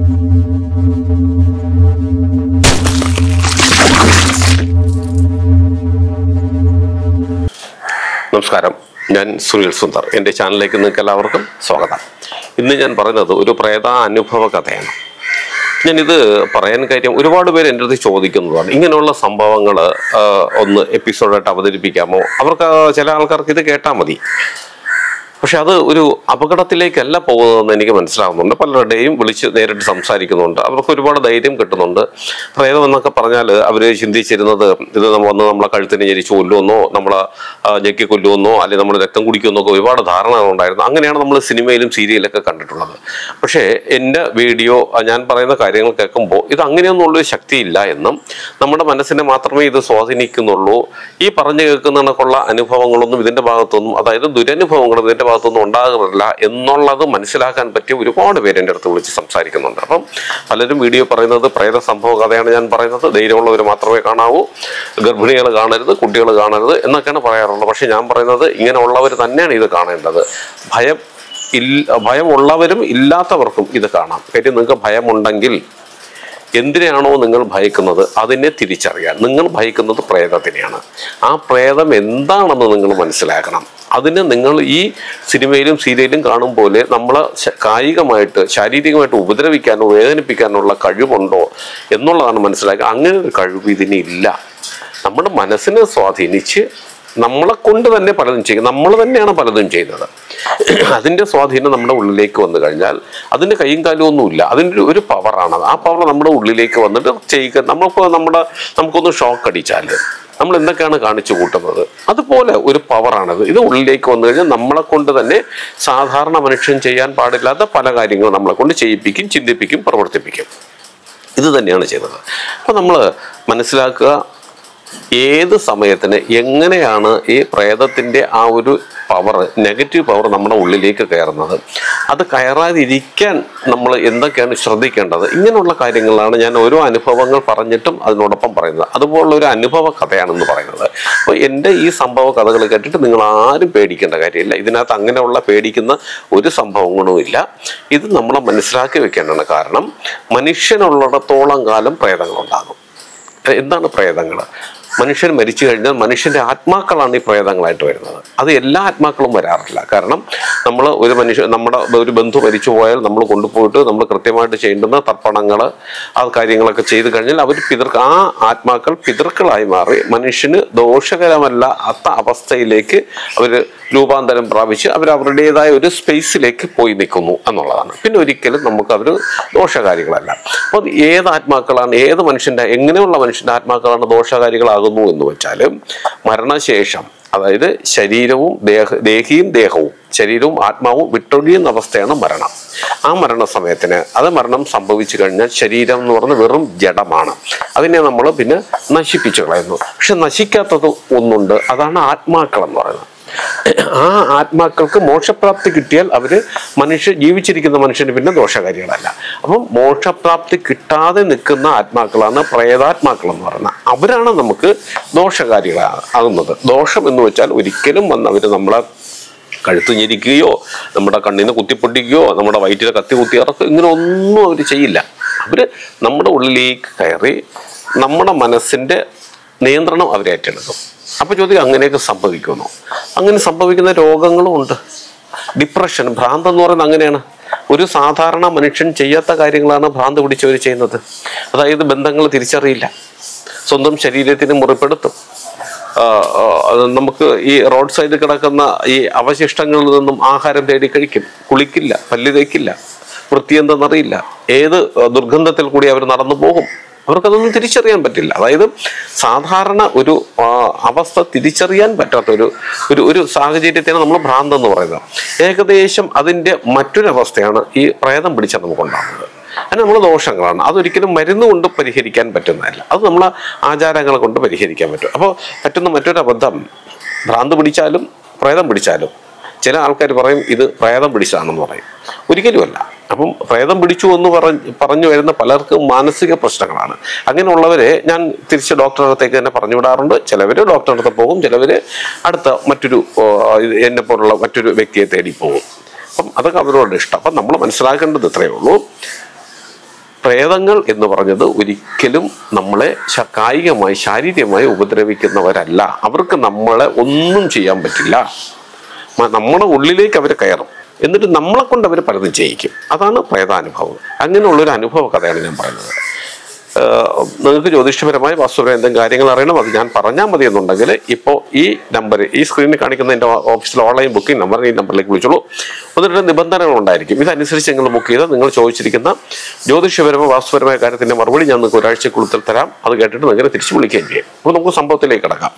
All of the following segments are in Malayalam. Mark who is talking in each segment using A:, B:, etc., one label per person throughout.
A: നമസ്കാരം ഞാൻ സുനിൽ സുന്ദർ എൻ്റെ ചാനലിലേക്ക് നിങ്ങൾക്ക് എല്ലാവർക്കും സ്വാഗതം ഇന്ന് ഞാൻ പറയുന്നത് ഒരു പ്രേത അനുഭവ കഥയാണ് ഞാനിത് പറയാൻ കാര്യം ഒരുപാട് പേര് എൻ്റെ അടുത്ത് ചോദിക്കുന്നതാണ് ഇങ്ങനെയുള്ള സംഭവങ്ങൾ ഒന്ന് എപ്പിസോഡായിട്ട് അവതരിപ്പിക്കാമോ അവർക്ക് ചില ആൾക്കാർക്ക് ഇത് കേട്ടാൽ മതി പക്ഷെ അത് ഒരു അപകടത്തിലേക്കല്ല പോകുന്നതെന്ന് എനിക്ക് മനസ്സിലാവുന്നുണ്ട് പലരുടെയും വിളിച്ച് നേരിട്ട് സംസാരിക്കുന്നുണ്ട് അവർക്ക് ഒരുപാട് ധൈര്യം കിട്ടുന്നുണ്ട് പ്രേതം എന്നൊക്കെ പറഞ്ഞാൽ അവർ ചിന്തിച്ചിരുന്നത് ഇത് നമ്മ വന്ന് നമ്മളെ കഴുത്തിന് ഞെരിച്ച് കൊല്ലുമെന്നോ നമ്മളെ ആ, ഞെക്കി കൊല്ലുമെന്നോ അല്ലെങ്കിൽ നമ്മൾ രക്തം കുടിക്കുമെന്നോ ഒക്കെ ഒരുപാട് ധാരണകൾ ഉണ്ടായിരുന്നു അങ്ങനെയാണ് നമ്മൾ സിനിമയിലും സീരിയലൊക്കെ കണ്ടിട്ടുള്ളത് പക്ഷേ എൻ്റെ വീഡിയോ ആ, ഞാൻ പറയുന്ന കാര്യങ്ങൾ കേൾക്കുമ്പോൾ ഇത് അങ്ങനെയൊന്നുള്ളൊരു ശക്തിയില്ല എന്നും നമ്മുടെ മനസ്സിനെ മാത്രമേ ഇത് സ്വാധീനിക്കുന്നുള്ളൂ ഈ പറഞ്ഞു കേൾക്കുന്ന കണക്കുള്ള അനുഭവങ്ങളൊന്നും ഇതിൻ്റെ ഭാഗത്തൊന്നും അതായത് ദുരനുഭവങ്ങൾ ഇതിൻ്റെ ഭാഗത്തൊന്നും ഉണ്ടാകുന്നില്ല എന്നുള്ളത് മനസ്സിലാക്കാൻ പറ്റിയ ഒരുപാട് പേര് എൻ്റെ അടുത്ത് വിളിച്ച് സംസാരിക്കുന്നുണ്ട് അപ്പം പലരും വീഡിയോ പറയുന്നത് പ്രേത സംഭവ കഥയാണ് ഞാൻ പറയുന്നത് ധൈര്യമുള്ളവർ മാത്രമേ കാണാവൂ ഗർഭിണികൾ കാണരുത് കുട്ടികൾ കാണരുത് എന്നൊക്കെയാണ് പറയാറുള്ളത് പക്ഷേ ഞാൻ പറയുന്നത് ഇങ്ങനെയുള്ളവർ തന്നെയാണ് ഇത് കാണേണ്ടത് ഭയം ഇല്ല ഭയമുള്ളവരും ഇല്ലാത്തവർക്കും ഇത് കാണാം കാര്യം നിങ്ങൾക്ക് ഭയമുണ്ടെങ്കിൽ എന്തിനാണോ നിങ്ങൾ ഭയക്കുന്നത് അതിനെ തിരിച്ചറിയാൻ നിങ്ങൾ ഭയക്കുന്നത് പ്രേതത്തിനെയാണ് ആ പ്രേതം എന്താണെന്ന് നിങ്ങൾ മനസ്സിലാക്കണം അതിന് നിങ്ങൾ ഈ സിനിമയിലും സീരിയലും കാണും പോലെ നമ്മളെ ശ- കായികമായിട്ട് ശാരീരികമായിട്ട് ഉപദ്രവിക്കാനോ വേദനിപ്പിക്കാനുള്ള കഴിവുണ്ടോ എന്നുള്ളതാണ് മനസ്സിലാക്കുക അങ്ങനെ ഒരു കഴിവ് ഇതിനില്ല നമ്മുടെ മനസ്സിനെ സ്വാധീനിച്ച് നമ്മളെ കൊണ്ട് തന്നെ പലതും ചെയ്യും നമ്മൾ തന്നെയാണ് പലതും ചെയ്യുന്നത് അതിൻ്റെ സ്വാധീനം നമ്മുടെ ഉള്ളിലേക്ക് വന്നു കഴിഞ്ഞാൽ അതിൻ്റെ കൈയും കാലും ഒന്നുമില്ല അതിൻ്റെ ഒരു- ഒരു പവറാണ് ആ പവർ നമ്മുടെ ഉള്ളിലേക്ക് വന്നിട്ട് ചെയ്യുക നമ്മളിപ്പോൾ നമ്മുടെ നമുക്കൊന്ന് ഷോക്ക് അടിച്ചാൽ നമ്മൾ എന്തൊക്കെയാണ് കാണിച്ചു കൂട്ടുന്നത് അതുപോലെ ഒരു പവറാണത് ഇത് ഉള്ളിലേക്ക് വന്നു കഴിഞ്ഞാൽ നമ്മളെ കൊണ്ട് തന്നെ സാധാരണ മനുഷ്യൻ ചെയ്യാൻ പാടില്ലാത്ത പല കാര്യങ്ങളും നമ്മളെ കൊണ്ട് ചെയ്യിപ്പിക്കും ചിന്തിപ്പിക്കും പ്രവർത്തിപ്പിക്കും ഇത് തന്നെയാണ് ചെയ്തത് അപ്പോൾ നമ്മൾ മനസ്സിലാക്കുക ഏത് സമയത്തിന് എങ്ങനെയാണ് ഈ പ്രേതത്തിൻ്റെ ആ ഒരു പവർ നെഗറ്റീവ് പവർ നമ്മുടെ ഉള്ളിലേക്ക് കയറുന്നത് അത് കയറാതിരിക്കാൻ നമ്മൾ എന്തൊക്കെയാണ് ശ്രദ്ധിക്കേണ്ടത് ഇങ്ങനെയുള്ള കാര്യങ്ങളാണ് ഞാൻ ഓരോ അനുഭവങ്ങൾ പറഞ്ഞിട്ടും അതിനോടൊപ്പം പറയുന്നത് അതുപോലുള്ള ഒരു അനുഭവ കഥയാണെന്ന് പറയുന്നത് അപ്പോൾ എൻ്റെ ഈ സംഭവ കഥകൾ കേട്ടിട്ട് നിങ്ങൾ ആരും പേടിക്കേണ്ട കാര്യമില്ല ഇതിനകത്ത് അങ്ങനെയുള്ള പേടിക്കുന്ന ഒരു സംഭവങ്ങളും ഇല്ല ഇത് നമ്മൾ മനസ്സിലാക്കി വെക്കേണ്ടതാണ് കാരണം മനുഷ്യനുള്ളിടത്തോളം കാലം പ്രേതങ്ങളുണ്ടാകും എന്താണ് പ്രേതങ്ങൾ മനുഷ്യൻ മരിച്ചു കഴിഞ്ഞാൽ മനുഷ്യന്റെ ആത്മാക്കളാണ് ഈ പ്രേതങ്ങളായിട്ട് വരുന്നത് അത് എല്ലാ ആത്മാക്കളും വരാറില്ല കാരണം നമ്മൾ ഒരു മനുഷ്യ നമ്മുടെ ഒരു ബന്ധു മരിച്ചു പോയാൽ നമ്മൾ കൊണ്ടുപോയിട്ട് നമ്മൾ കൃത്യമായിട്ട് ചെയ്യേണ്ടുന്ന തർപ്പണങ്ങൾ ആ കാര്യങ്ങളൊക്കെ ചെയ്ത് കഴിഞ്ഞാൽ അവർ പിതൃ ആ ആത്മാക്കൾ പിതൃക്കളായി മാറി മനുഷ്യന് ദോഷകരമല്ലാത്ത അവസ്ഥയിലേക്ക് അവർ രൂപാന്തരം പ്രാപിച്ച് അവർ അവരുടേതായ ഒരു സ്പേസിലേക്ക് പോയി നിൽക്കുന്നു എന്നുള്ളതാണ് പിന്നെ ഒരിക്കലും നമുക്ക് അവർ ദോഷകാരികളല്ല അപ്പോൾ ഏത് ആത്മാക്കളാണ് ഏത് മനുഷ്യൻ്റെ എങ്ങനെയുള്ള മനുഷ്യൻ്റെ ആത്മാക്കളാണ് ദോഷകാരികളാകുന്നു എന്ന് വെച്ചാൽ മരണശേഷം അതായത് ശരീരവും ദേഹ ദേഹിയും ദേഹവും ശരീരവും ആത്മാവും വിട്ടൊഴിയുന്ന അവസ്ഥയാണ് മരണം ആ മരണസമയത്തിന് അത് മരണം സംഭവിച്ചു കഴിഞ്ഞാൽ ശരീരം എന്ന് പറഞ്ഞ വെറും ജഡമാണ് അതിനെ നമ്മൾ പിന്നെ നശിപ്പിച്ചു കളയുന്നു പക്ഷെ നശിക്കാത്തത് ഒന്നുണ്ട് അതാണ് ആത്മാക്കൾ എന്ന് പറയുന്നത് ആ ആത്മാക്കൾക്ക് മോക്ഷപ്രാപ്തി കിട്ടിയാൽ അവര് മനുഷ്യ ജീവിച്ചിരിക്കുന്ന മനുഷ്യന് പിന്നെ ദോഷകാരികളല്ല അപ്പം മോക്ഷപ്രാപ്തി കിട്ടാതെ നിൽക്കുന്ന ആത്മാക്കളാണ് പ്രേതാത്മാക്കൾ എന്ന് പറയുന്നത് അവരാണ് നമുക്ക് ദോഷകാരികളാകുന്നത് ദോഷം എന്ന് വെച്ചാൽ ഒരിക്കലും വന്ന് അവർ നമ്മളെ കഴുത്ത് ഞെരിക്കുകയോ നമ്മുടെ കണ്ണിന് കുത്തിപ്പൊട്ടിക്കുകയോ നമ്മുടെ വയറ്റിൽ കത്തി കുത്തി ഇറക്കുക ഇങ്ങനെ ഒന്നും അവർ ചെയ്യില്ല അവർ നമ്മുടെ ഉള്ളിലേക്ക് കയറി നമ്മുടെ മനസ്സിൻ്റെ നിയന്ത്രണം അവർ ഏറ്റെടുക്കും അപ്പോൾ ചോദിക്കും അങ്ങനെയൊക്കെ സംഭവിക്കുമോ അങ്ങനെ സംഭവിക്കുന്ന രോഗങ്ങളും ഉണ്ട് ഡിപ്രഷൻ ഭ്രാന്ത് എന്ന് പറയുന്നത് അങ്ങനെയാണ് ഒരു സാധാരണ മനുഷ്യൻ ചെയ്യാത്ത കാര്യങ്ങളാണ് ഭ്രാന്ത് പിടിച്ചവർ ചെയ്യുന്നത് അതായത് ബന്ധങ്ങൾ തിരിച്ചറിയില്ല സ്വന്തം ശരീരത്തിന് മുറിപ്പെടുത്തും ആ, ആ, അത് നമുക്ക് ഈ റോഡ് സൈഡിൽ കിടക്കുന്ന ഈ അവശിഷ്ടങ്ങളിൽ നിന്നും ആഹാരം തേടി കഴിക്കും കുളിക്കില്ല പല്ല് തേക്കില്ല വൃത്തി എന്തെന്നറിയില്ല ഏത് ആ, ദുർഗന്ധത്തിൽ കൂടി അവർ നടന്നു പോകും അവർക്കതൊന്നും തിരിച്ചറിയാൻ പറ്റില്ല അതായത് സാധാരണ ഒരു ആ, അവസ്ഥ തിരിച്ചറിയാൻ പറ്റാത്ത ഒരു ഒരു ഒരു സാഹചര്യത്തെയാണ് നമ്മൾ ഭ്രാന്ത് എന്ന് പറയുന്നത് ഏകദേശം അതിൻ്റെ മറ്റൊരവസ്ഥയാണ് ഈ പ്രേതം പിടിച്ചാൽ നമുക്കുണ്ടാകുന്നത് അത് നമ്മളെ ദോഷങ്ങളാണ് അതൊരിക്കലും മരുന്ന് കൊണ്ട് പരിഹരിക്കാൻ പറ്റുന്നതല്ല അത് നമ്മളെ ആചാരങ്ങളെ കൊണ്ട് പരിഹരിക്കാൻ പറ്റും അപ്പോൾ പറ്റുന്ന മറ്റൊരു അബദ്ധം ഭ്രാന്ത് പിടിച്ചാലും പ്രേതം പിടിച്ചാലും ചില ആൾക്കാർ പറയും ഇത് പ്രേതം പിടിച്ചതാണെന്ന് പറയും ഒരിക്കലുമല്ല അപ്പം പ്രേതം പിടിച്ചു എന്ന് പറഞ്ഞ് പറഞ്ഞു വരുന്ന പലർക്കും മാനസിക പ്രശ്നങ്ങളാണ് അങ്ങനെയുള്ളവരെ ഞാൻ തിരിച്ച് ഡോക്ടറെ അടുത്തേക്ക് തന്നെ പറഞ്ഞു വിടാറുണ്ട് ചിലവർ ഡോക്ടറെ അടുത്ത് പോകും ചിലവർ അടുത്ത മറ്റൊരു ഓ, ഇത് എന്നെ പോലുള്ള മറ്റൊരു വ്യക്തിയെ തേടി പോകും അപ്പം അതൊക്കെ അവരോട് ഇഷ്ടം അപ്പം നമ്മൾ മനസ്സിലാക്കേണ്ടത് ഇത്രയേ ഉള്ളൂ പ്രേതങ്ങൾ എന്ന് പറഞ്ഞത് ഒരിക്കലും നമ്മളെ ശ- കായികമായി ശാരീരികമായി ഉപദ്രവിക്കുന്നവരല്ല അവർക്ക് നമ്മളെ ഒന്നും ചെയ്യാൻ പറ്റില്ല മ- നമ്മുടെ ഉള്ളിലേക്ക് അവർ കയറും എന്നിട്ട് നമ്മളെ കൊണ്ട് അവർ പലതും ചെയ്യിക്കും അതാണ് പ്രേതാനുഭവം അങ്ങനെയുള്ളൊരു അനുഭവ കഥയാണ് ഞാൻ പറയുന്നത് ഏഹ് നിങ്ങൾക്ക് ജ്യോതിഷപരമായി വാസ്തുപരമായ എന്തെങ്കിലും കാര്യങ്ങൾ അറിയണം അത് ഞാൻ പറഞ്ഞാൽ മതി എന്നുണ്ടെങ്കിൽ ഇപ്പോൾ ഈ നമ്പർ ഈ സ്ക്രീനിൽ കാണിക്കുന്ന എൻ്റെ ഓഫീസിലെ ഓൺലൈൻ ബുക്കിംഗ് നമ്പർ ഈ നമ്പറിലേക്ക് വിളിച്ചോളൂ ഒന്നിട്ട് നിബന്ധനകൾ ഉണ്ടായിരിക്കും ഇതനുസരിച്ച് നിങ്ങൾ ബുക്ക് ചെയ്ത് നിങ്ങൾ ചോദിച്ചിരിക്കുന്ന ജ്യോതിഷപരമായ വാസ്തുപരമായ കാര്യത്തിൻ്റെ മറുപടി ഞാൻ നിങ്ങൾക്ക് ഒരാഴ്ചക്കുള്ളിൽ തരാം അത് കേട്ടിട്ട് നിങ്ങൾ തിരിച്ച് വിളിക്കുകയും ചെയ്യും അപ്പോൾ നമുക്ക് സംഭവത്തിലേക്ക് കിടക്കാം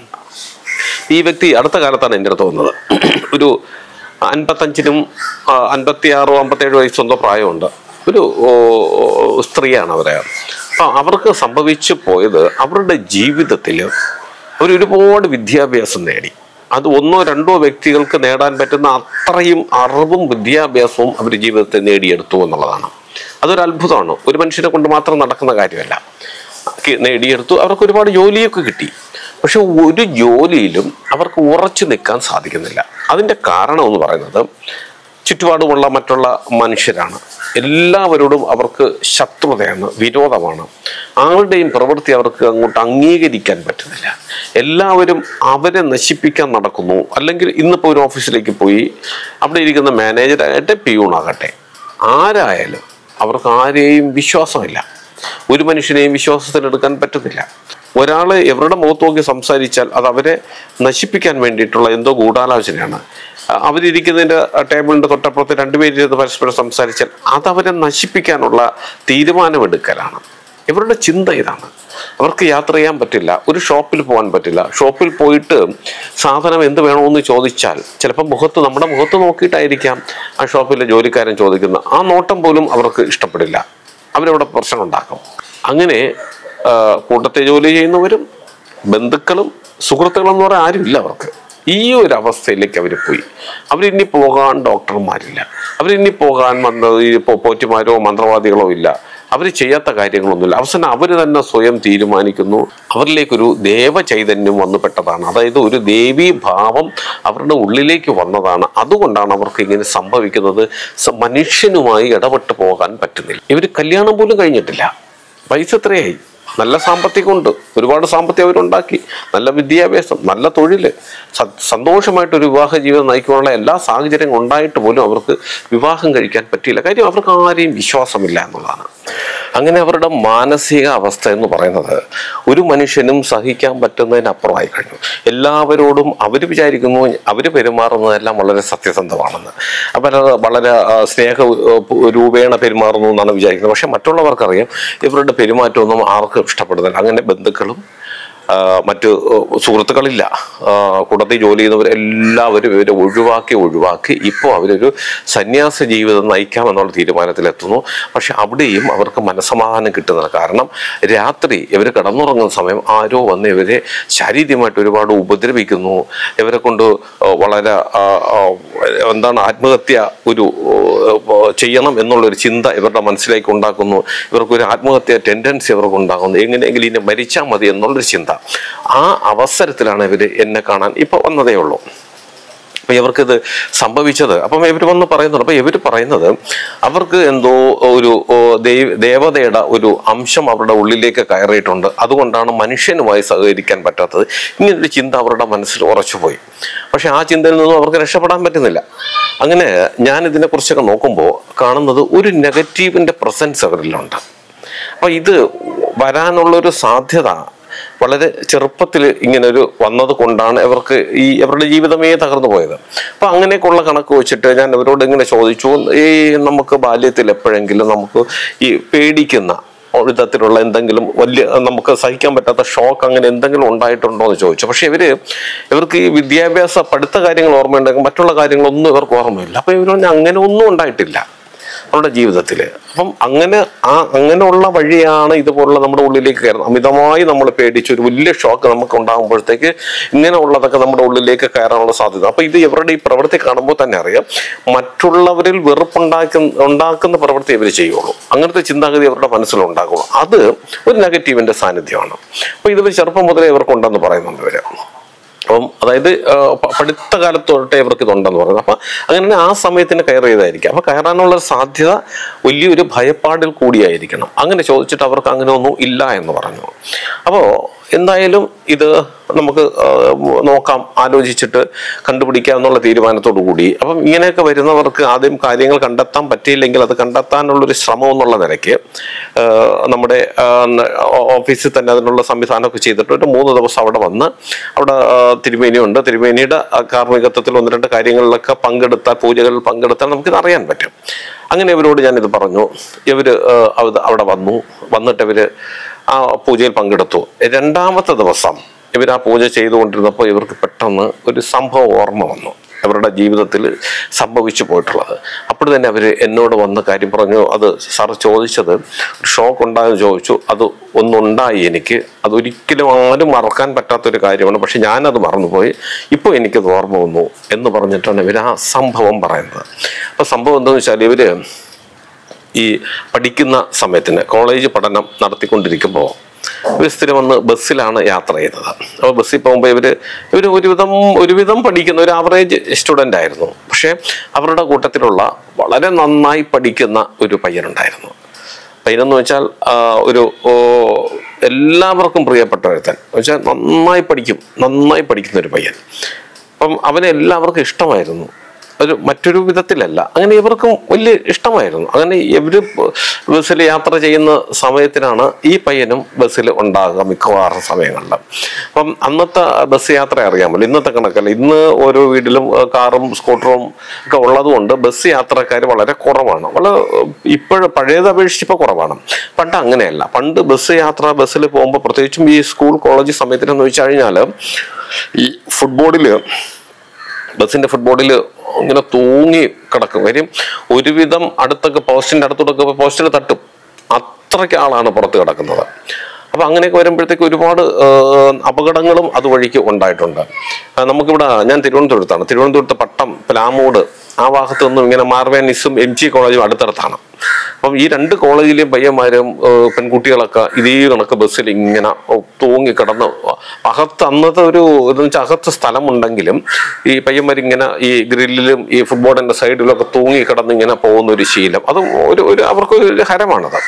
A: ഈ വ്യക്തി അടുത്ത കാലത്താണ് എൻ്റെ അടുത്ത് വന്നത് ഒരു അൻപത്തഞ്ചിനും ആ, അൻപത്തിയാറോ അമ്പത്തേഴോ വയസ്സൊന്തോ പ്രായമുണ്ട് ഒരു ഓ, സ്ത്രീയാണ് അവരെ അപ്പം അവർക്ക് സംഭവിച്ചു പോയത് അവരുടെ ജീവിതത്തിൽ അവർ ഒരുപാട് വിദ്യാഭ്യാസം നേടി അത് ഒന്നോ രണ്ടോ വ്യക്തികൾക്ക് നേടാൻ പറ്റുന്ന അത്രയും അറിവും വിദ്യാഭ്യാസവും അവർ ജീവിതത്തിൽ നേടിയെടുത്തു എന്നുള്ളതാണ് അതൊരു അത്ഭുതമാണ് ഒരു മനുഷ്യനെ കൊണ്ട് മാത്രം നടക്കുന്ന കാര്യമല്ല കി- നേടിയെടുത്തു അവർക്ക് ഒരുപാട് ജോലിയൊക്കെ കിട്ടി പക്ഷെ ഒരു ജോലിയിലും അവർക്ക് ഉറച്ചു നിൽക്കാൻ സാധിക്കുന്നില്ല അതിൻ്റെ കാരണം എന്ന് പറയുന്നത് ചുറ്റുപാടുമുള്ള മറ്റുള്ള മനുഷ്യരാണ് എല്ലാവരോടും അവർക്ക് ശത്രുതയാണ് വിരോധമാണ് ആരുടെയും പ്രവൃത്തി അവർക്ക് അങ്ങോട്ട് അംഗീകരിക്കാൻ പറ്റുന്നില്ല എല്ലാവരും അവരെ നശിപ്പിക്കാൻ നടക്കുന്നു അല്ലെങ്കിൽ ഇന്നിപ്പോൾ ഒരു ഓഫീസിലേക്ക് പോയി അവിടെ ഇരിക്കുന്ന മാനേജറാകട്ടെ പിയൂണാകട്ടെ ആരായാലും അവർക്ക് ആരെയും വിശ്വാസമില്ല ഒരു മനുഷ്യനെയും വിശ്വാസത്തിലെടുക്കാൻ പറ്റുന്നില്ല ഒരാൾ എവരുടെ മുഖത്ത് നോക്കി സംസാരിച്ചാൽ അത് അവരെ നശിപ്പിക്കാൻ വേണ്ടിയിട്ടുള്ള എന്തോ ഗൂഢാലോചനയാണ് അ- അവരിയ്ക്കുന്നതിൻ്റെ ടേബിളിൻ്റെ തൊട്ടപ്പുറത്ത് രണ്ടുപേരിരുന്ന് പരസ്പരം സംസാരിച്ചാൽ അത് അവരെ നശിപ്പിക്കാനുള്ള തീരുമാനമെടുക്കലാണ് ഇവരുടെ ചിന്ത ഇതാണ് അവർക്ക് യാത്ര ചെയ്യാൻ പറ്റില്ല ഒരു ഷോപ്പിൽ പോകാൻ പറ്റില്ല ഷോപ്പിൽ പോയിട്ട് സാധനം എന്ത് വേണമെന്ന് ചോദിച്ചാൽ ചിലപ്പോൾ മുഖത്ത് നമ്മുടെ മുഖത്ത് നോക്കിയിട്ടായിരിക്കാം ആ ഷോപ്പിലെ ജോലിക്കാരൻ ചോദിക്കുന്നത് ആ നോട്ടം പോലും അവർക്ക് ഇഷ്ടപ്പെടില്ല അവരവിടെ പ്രശ്നം ഉണ്ടാക്കും അങ്ങനെ ആ, കൂട്ടത്തെ ജോലി ചെയ്യുന്നവരും ബന്ധുക്കളും സുഹൃത്തുക്കളും എന്ന് പറയാൻ ആരുമില്ല അവർക്ക് ഈ ഒരു അവസ്ഥയിലേക്ക് അവർ പോയി അവരിനി പോകാൻ ഡോക്ടർമാരില്ല അവരിനി പോകാൻ വന്ന ഈ പോ- പോറ്റിമാരോ മന്ത്രവാദികളോ ഇല്ല അവർ ചെയ്യാത്ത കാര്യങ്ങളൊന്നുമില്ല അവസാനം അവർ തന്നെ സ്വയം തീരുമാനിക്കുന്നു അവരിലേക്കൊരു ദേവചൈതന്യം വന്നു പെട്ടതാണ് അതായത് ഒരു ദേവീ ഭാവം അവരുടെ ഉള്ളിലേക്ക് വന്നതാണ് അതുകൊണ്ടാണ് അവർക്ക് ഇങ്ങനെ സംഭവിക്കുന്നത് സ- മനുഷ്യനുമായി ഇടപെട്ട് പോകാൻ പറ്റുന്നില്ല ഇവർ കല്യാണം പോലും കഴിഞ്ഞിട്ടില്ല പൈസ എത്രയായി നല്ല സാമ്പത്തികമുണ്ട് ഒരുപാട് സാമ്പത്തികം അവരുണ്ടാക്കി നല്ല വിദ്യാഭ്യാസം നല്ല തൊഴിൽ സന്തോഷമായിട്ട് ഒരു വിവാഹ ജീവിതം നയിക്കാനുള്ള എല്ലാ സാഹചര്യങ്ങളും ഉണ്ടായിട്ട് പോലും അവർക്ക് വിവാഹം കഴിക്കാൻ പറ്റിയില്ല കാര്യം അവർക്ക് ആരെയും വിശ്വാസമില്ല എന്നുള്ളതാണ് അങ്ങനെ അവരുടെ മാനസിക അവസ്ഥ എന്ന് പറയുന്നത് ഒരു മനുഷ്യനും സഹിക്കാൻ പറ്റുന്നതിനപ്പുറമായി കഴിഞ്ഞു എല്ലാവരോടും അവർ വിചാരിക്കുന്നു അവർ പെരുമാറുന്നതെല്ലാം വളരെ സത്യസന്ധമാണെന്ന് അവർ വളരെ ആ, സ്നേഹ ആ, രൂപേണ പെരുമാറുന്നു എന്നാണ് വിചാരിക്കുന്നത് പക്ഷെ മറ്റുള്ളവർക്കറിയാം ഇവരുടെ പെരുമാറ്റമൊന്നും ആർക്കും ഇഷ്ടപ്പെടുന്നില്ല അങ്ങനെ ബന്ധുക്കളും ആ, മറ്റ് ആ, സുഹൃത്തുക്കളില്ല ആ, കൂട്ടത്തിൽ ജോലി ചെയ്യുന്നവരെല്ലാവരും ഇവരെ ഒഴിവാക്കി ഒഴിവാക്കി ഇപ്പോൾ അവരൊരു സന്യാസ ജീവിതം നയിക്കാം എന്നുള്ള തീരുമാനത്തിലെത്തുന്നു പക്ഷെ അവിടെയും അവർക്ക് മനസമാധാനം കിട്ടുന്നില്ല കാരണം രാത്രി ഇവർ കിടന്നുറങ്ങുന്ന സമയം ആരോ വന്ന് ഇവരെ ശാരീരികമായിട്ട് ഒരുപാട് ഉപദ്രവിക്കുന്നു ഇവരെ കൊണ്ട് ആ, വളരെ ആ, ആ, എന്താണ് ആത്മഹത്യ ഒരു ആ, ചെയ്യണം എന്നുള്ളൊരു ചിന്ത ഇവരുടെ മനസ്സിലേക്ക് ഉണ്ടാക്കുന്നു ഇവർക്കൊരു ആത്മഹത്യ ടെൻഡൻസി അവർക്ക് ഉണ്ടാകുന്നു എങ്ങനെയെങ്കിലും ഇനി മരിച്ചാൽ മതി എന്നുള്ളൊരു ചിന്ത ആ അവസരത്തിലാണ് ഇവർ എന്നെ കാണാൻ ഇപ്പൊ വന്നതേ ഉള്ളൂ അപ്പൊ ഇവർക്കിത് സംഭവിച്ചത് അപ്പം ഇവർ വന്ന് പറയുന്നുണ്ട് അപ്പൊ ഇവർ പറയുന്നത് അവർക്ക് എന്തോ ഒരു ഓ, ദൈവ- ദേവതയുടെ ഒരു അംശം അവരുടെ ഉള്ളിലേക്ക് കയറിയിട്ടുണ്ട് അതുകൊണ്ടാണ് മനുഷ്യനുമായി സഹകരിക്കാൻ പറ്റാത്തത് ഇങ്ങനൊരു ചിന്ത അവരുടെ മനസ്സിൽ ഉറച്ചുപോയി പക്ഷെ ആ ചിന്തയിൽ നിന്നും അവർക്ക് രക്ഷപ്പെടാൻ പറ്റുന്നില്ല അങ്ങനെ ഞാൻ ഇതിനെക്കുറിച്ചൊക്കെ നോക്കുമ്പോൾ കാണുന്നത് ഒരു നെഗറ്റീവിന്റെ പ്രസൻസ് അവരിലുണ്ട് അപ്പൊ ഇത് വരാനുള്ളൊരു സാധ്യത വളരെ ചെറുപ്പത്തിൽ ഇങ്ങനെ ഒരു വന്നത് കൊണ്ടാണ് ഇവർക്ക് ഈ അവരുടെ ജീവിതമേ തകർന്നു പോയത് അപ്പൊ അങ്ങനെയൊക്കെയുള്ള കണക്ക് വെച്ചിട്ട് ഞാൻ ഇവരോട് ഇങ്ങനെ ചോദിച്ചു ഈ നമുക്ക് ബാല്യത്തിൽ എപ്പോഴെങ്കിലും നമുക്ക് ഈ പേടിക്കുന്ന വിധത്തിലുള്ള എന്തെങ്കിലും വലിയ നമുക്ക് സഹിക്കാൻ പറ്റാത്ത ഷോക്ക് അങ്ങനെ എന്തെങ്കിലും ഉണ്ടായിട്ടുണ്ടോ എന്ന് ചോദിച്ചു പക്ഷെ ഇവര് ഇവർക്ക് ഈ വിദ്യാഭ്യാസ പഠിത്ത കാര്യങ്ങൾ ഓർമ്മയുണ്ടെങ്കിൽ മറ്റുള്ള കാര്യങ്ങളൊന്നും ഇവർക്ക് ഓർമ്മയില്ല അപ്പൊ ഇവർ പറഞ്ഞു അങ്ങനെ ഒന്നും ഉണ്ടായിട്ടില്ല അവരുടെ ജീവിതത്തിൽ അപ്പം അങ്ങനെ ആ അങ്ങനെയുള്ള വഴിയാണ് ഇതുപോലുള്ള നമ്മുടെ ഉള്ളിലേക്ക് കയറുന്നത് അമിതമായി നമ്മൾ പേടിച്ച് ഒരു വലിയ ഷോക്ക് നമുക്ക് ഉണ്ടാകുമ്പോഴത്തേക്ക് ഇങ്ങനെയുള്ളതൊക്കെ നമ്മുടെ ഉള്ളിലേക്ക് കയറാനുള്ള സാധ്യത അപ്പൊ ഇത് ഇവരുടെ ഈ പ്രവൃത്തി കാണുമ്പോൾ തന്നെ അറിയാം മറ്റുള്ളവരിൽ വെറുപ്പുണ്ടാക്കുന്ന ഉണ്ടാക്കുന്ന പ്രവൃത്തി ഇവർ ചെയ്യുള്ളൂ അങ്ങനത്തെ ചിന്താഗതി അവരുടെ മനസ്സിലുണ്ടാകുള്ളൂ അത് ഒരു നെഗറ്റീവിന്റെ സാന്നിധ്യമാണ് അപ്പൊ ഇത് ഇവർ ചെറുപ്പം മുതലേ ഇവർക്കുണ്ടെന്ന് പറയുന്നുണ്ട് ഇവര് അപ്പം അതായത് ആ, പ- പഠിത്ത കാലത്ത് തൊട്ടേ ഇവർക്ക് ഇതുണ്ടെന്ന് പറയുന്നത് അപ്പം അങ്ങനെ ആ സമയത്തിന് കയർ ചെയ്തായിരിക്കും അപ്പം കയറാനുള്ള ഒരു സാധ്യത വലിയൊരു ഭയപ്പാടിൽ കൂടിയായിരിക്കണം അങ്ങനെ ചോദിച്ചിട്ട് അവർക്ക് അങ്ങനെ ഒന്നും ഇല്ല എന്ന് പറഞ്ഞു അപ്പോൾ എന്തായാലും ഇത് നമുക്ക് ആ, നോക്കാം ആലോചിച്ചിട്ട് കണ്ടുപിടിക്കാം എന്നുള്ള തീരുമാനത്തോടു കൂടി അപ്പം ഇങ്ങനെയൊക്കെ വരുന്നവർക്ക് ആദ്യം കാര്യങ്ങൾ കണ്ടെത്താൻ പറ്റിയില്ലെങ്കിൽ അത് കണ്ടെത്താനുള്ളൊരു ശ്രമം എന്നുള്ള നിലയ്ക്ക് ആ, നമ്മുടെ ആ, ന- ഓ- ഓഫീസിൽ തന്നെ അതിനുള്ള സംവിധാനമൊക്കെ ചെയ്തിട്ട് ഒരു മൂന്ന് ദിവസം അവിടെ വന്ന് അവിടെ ആ, തിരുമേനിയുണ്ട് തിരുമേനിയുടെ ആ കാർമ്മികത്വത്തിൽ ഒന്ന് രണ്ട് കാര്യങ്ങളിലൊക്കെ പങ്കെടുത്താൽ പൂജകളിൽ പങ്കെടുത്താൽ നമുക്കിത് അറിയാൻ പറ്റും അങ്ങനെ ഇവരോട് ഞാനിത് പറഞ്ഞു ഇവര് ആ, അവ- അവിടെ വന്നു വന്നിട്ട് ഇവര് ആ പൂജയിൽ പങ്കെടുത്തു രണ്ടാമത്തെ ദിവസം ഇവർ ആ പൂജ ചെയ്തുകൊണ്ടിരുന്നപ്പോൾ ഇവർക്ക് പെട്ടെന്ന് ഒരു സംഭവം ഓർമ്മ വന്നു അവരുടെ ജീവിതത്തിൽ സംഭവിച്ചു പോയിട്ടുള്ളത് അപ്പോൾ തന്നെ അവർ എന്നോട് വന്ന കാര്യം പറഞ്ഞു അത് സാർ ചോദിച്ചത് ഒരു ഷോക്ക് ഉണ്ടായെന്ന് ചോദിച്ചു അത് ഒന്നുണ്ടായി എനിക്ക് അതൊരിക്കലും ആരും മറക്കാൻ പറ്റാത്തൊരു കാര്യമാണ് പക്ഷെ ഞാനത് മറന്നുപോയി ഇപ്പോൾ എനിക്കത് ഓർമ്മ വന്നു എന്ന് പറഞ്ഞിട്ടാണ് ഇവർ ആ സംഭവം പറയുന്നത് അപ്പോൾ സംഭവം എന്താണെന്ന് വെച്ചാൽ ഇവർ ഈ പഠിക്കുന്ന സമയത്തിന് കോളേജ് പഠനം നടത്തിക്കൊണ്ടിരിക്കുമ്പോൾ ഇവർ സ്ഥിരം വന്ന് ബസ്സിലാണ് യാത്ര ചെയ്തത് അപ്പോൾ ബസ്സിൽ പോകുമ്പോൾ ഇവർ ഇവർ ഒരുവിധം ഒരുവിധം പഠിക്കുന്ന ഒരു ആവറേജ് സ്റ്റുഡൻ്റ് ആയിരുന്നു പക്ഷേ അവരുടെ കൂട്ടത്തിലുള്ള വളരെ നന്നായി പഠിക്കുന്ന ഒരു പയ്യനുണ്ടായിരുന്നു പയ്യനെന്ന് വെച്ചാൽ ആ, ഒരു ഓ, എല്ലാവർക്കും പ്രിയപ്പെട്ട ഒരുത്തൻ വെച്ചാൽ നന്നായി പഠിക്കും നന്നായി പഠിക്കുന്ന ഒരു പയ്യൻ അപ്പം അവനെ എല്ലാവർക്കും ഇഷ്ടമായിരുന്നു ഒരു മറ്റൊരു വിധത്തിലല്ല അങ്ങനെ ഇവർക്കും വലിയ ഇഷ്ടമായിരുന്നു അങ്ങനെ ഇവര് ബസ്സിൽ യാത്ര ചെയ്യുന്ന സമയത്തിനാണ് ഈ പയ്യനും ബസ്സിൽ ഉണ്ടാകുക മിക്കവാറും സമയങ്ങളിൽ അപ്പം അന്നത്തെ ബസ് യാത്ര അറിയാമല്ലോ ഇന്നത്തെ കണക്കല്ല ഇന്ന് ഓരോ വീട്ടിലും ഏഹ്, കാറും സ്കൂട്ടറും ഒക്കെ ഉള്ളതുകൊണ്ട് ബസ് യാത്രക്കാർ വളരെ കുറവാണ് വളരെ ഇപ്പോഴും പഴയത് അപേക്ഷിച്ച് ഇപ്പോൾ കുറവാണ് പണ്ട് അങ്ങനെയല്ല പണ്ട് ബസ് യാത്ര ബസ്സിൽ പോകുമ്പോൾ പ്രത്യേകിച്ചും ഈ സ്കൂൾ കോളേജ് സമയത്തിനെന്ന് വെച്ച് കഴിഞ്ഞാൽ ഈ ഫുട്ബോളിൽ ബസ്സിന്റെ ഫുട്ബോളിൽ ഇങ്ങനെ തൂങ്ങി കിടക്കും കാര്യം ഒരുവിധം അടുത്തൊക്കെ പോസ്റ്റിന്റെ അടുത്തോട്ടൊക്കെ പോസ്റ്റിൽ തട്ടും അത്രയ്ക്ക് ആളാണ് പുറത്ത് കിടക്കുന്നത് അപ്പൊ അങ്ങനെയൊക്കെ വരുമ്പോഴത്തേക്ക് ഒരുപാട് ആ, അപകടങ്ങളും അതുവഴിക്ക് ഉണ്ടായിട്ടുണ്ട് ആ, നമുക്കിവിടെ ഞാൻ തിരുവനന്തപുരത്താണ് തിരുവനന്തപുരത്ത് പട്ടം പ്ലാമൂട് ആ ഭാഗത്ത് നിന്നും ഇങ്ങനെ മാർവേനിസും എം ജി കോളേജും അടുത്തടുത്താണ് അപ്പം ഈ രണ്ട് കോളേജിലെയും പയ്യന്മാരും ഏഹ്, പെൺകുട്ടികളൊക്കെ ഇതേ കണക്ക് ബസ്സിൽ ഇങ്ങനെ തൂങ്ങി കിടന്ന് അകത്ത് അന്നത്തെ ഒരു ഇതെന്ന് വെച്ചാൽ അകത്ത് സ്ഥലമുണ്ടെങ്കിലും ഈ പയ്യന്മാരിങ്ങനെ ഈ ഗ്രില്ലിലും ഈ ഫുട്ബോളിന്റെ സൈഡിലും ഒക്കെ തൂങ്ങി കിടന്ന് ഇങ്ങനെ പോകുന്ന ഒരു ശീലം അത് ഒരു ഒരു അവർക്കൊരു ഹരമാണത്